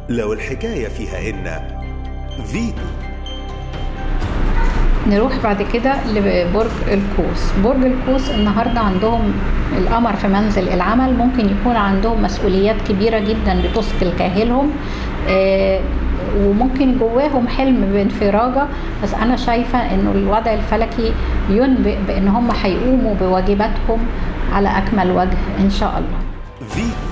لو الحكاية فيها إن فيتو نروح بعد كده لبرج القوس برج القوس النهاردة عندهم القمر في منزل العمل ممكن يكون عندهم مسؤوليات كبيرة جدا بتثقل كاهلهم آه وممكن جواهم حلم بانفراجة بس أنا شايفة إنه الوضع الفلكي ينبئ بإن هم هيقوموا بواجباتهم على أكمل وجه إن شاء الله فيتو